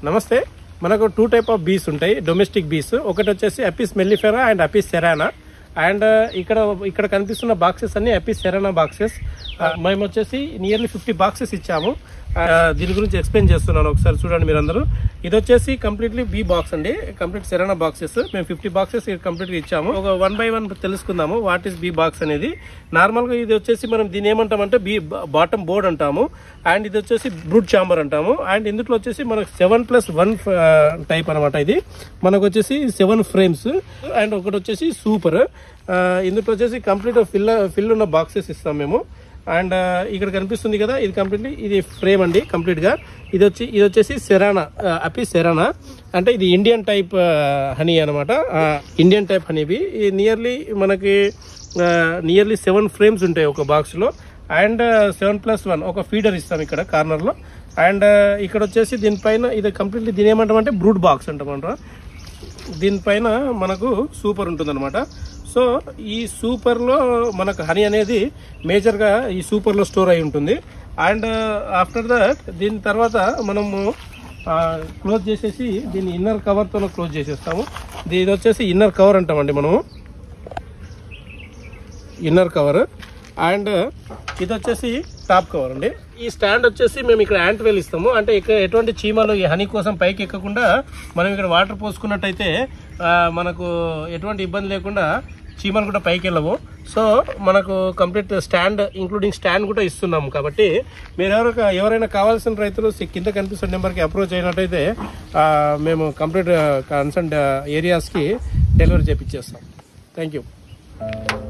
నమస్తే మనకు two type of bees ఉంటాయి డొమెస్టిక్ బీస్ ఒకటి వచ్చేసి Apis mellifera and Apis cerana and ఇక్కడ ఇక్కడ కనిపిస్తున్న బాక్సెస్ అన్ని అపిస్ సెరానా బాక్సెస్ మేము వచ్చేసి నియర్లీ ఫిఫ్టీ బాక్సెస్ ఇచ్చాము ఆ, దీని గురించి ఎక్స్ప్లెయిన్ చేస్తున్నాను ఒకసారి చూడండి మీరందరూ ఇది వచ్చేసి కంప్లీట్లీ బీ బాక్స్ అండి కంప్లీట్ సెరానా బాక్సెస్ మేము ఫిఫ్టీ బాక్సెస్ కంప్లీట్ గా ఇచ్చాము ఒక వన్ బై వన్ తెలుసుకుందాము వాట్ ఈస్ బీ బాక్స్ అనేది నార్మల్ గా ఇది వచ్చేసి మనం దీని ఏమంటామంటే బీ బాటమ్ బోర్డ్ అంటాము అండ్ ఇది వచ్చేసి బ్రూట్ చాంబర్ అంటాము అండ్ ఇందులో వచ్చేసి మనకు సెవెన్ ప్లస్ వన్ టైప్ అనమాట ఇది మనకు వచ్చేసి సెవెన్ ఫ్రేమ్స్ అండ్ ఒకటి వచ్చేసి సూపర్ ఇందులో వచ్చేసి కంప్లీట్ ఫిల్ ఫిల్ ఉన్న బాక్సెస్ ఇస్తాం మేము అండ్ ఇక్కడ కనిపిస్తుంది కదా ఇది కంప్లీట్లీ ఇది ఫ్రేమ్ అండి కంప్లీట్ గా ఇది వచ్చి ఇది వచ్చేసి సెరానా అపి సెరానా అంటే ఇది ఇండియన్ టైప్ హనీ అనమాట ఇండియన్ టైప్ హనీవి నియర్లీ మనకి నియర్లీ సెవెన్ ఫ్రేమ్స్ ఉంటాయి ఒక బాక్స్ లో అండ్ సెవెన్ ప్లస్ వన్ ఒక ఫీడర్ ఇస్తాం ఇక్కడ కార్నర్ లో అండ్ ఇక్కడ వచ్చేసి దీనిపైన ఇది కంప్లీట్లీ దీని ఏమంటామంటే బ్రూడ్ బాక్స్ అంటామంటారా దీనిపైన మనకు సూపర్ ఉంటుందన్నమాట సో ఈ సూపర్లో మనకు హనీ అనేది మేజర్గా ఈ సూపర్లో స్టోర్ అయి ఉంటుంది అండ్ ఆఫ్టర్ దట్ దీని తర్వాత మనము క్లోజ్ చేసేసి దీన్ని ఇన్నర్ కవర్తో క్లోజ్ చేసేస్తాము ఇది వచ్చేసి ఇన్నర్ కవర్ అంటామండి మనము ఇన్నర్ కవర్ అండ్ ఇది వచ్చేసి టాప్ కవర్ అండి ఈ స్టాండ్ వచ్చేసి మేము ఇక్కడ యాంట్ వేల్ ఇస్తాము అంటే ఇక్కడ ఎటువంటి చీమలు ఈ హనీ కోసం పైకి ఎక్కకుండా మనం ఇక్కడ వాటర్ పోసుకున్నట్టయితే ఆ, మనకు ఎటువంటి ఇబ్బంది లేకుండా చీమలు కూడా పైకి వెళ్ళవు సో మనకు కంప్లీట్ స్టాండ్ ఇంక్లూడింగ్ స్టాండ్ కూడా ఇస్తున్నాము కాబట్టి మీరు ఎవరు ఎవరైనా కావాల్సిన రైతులు సి- కింద కనిపిస్తున్న నెంబర్కి అప్రోచ్ అయినట్టయితే ఆ, మేము కంప్లీట్ కన్సర్న్ ఏరియాస్కి డెలివరీ చేపించేస్తాం థ్యాంక్ యూ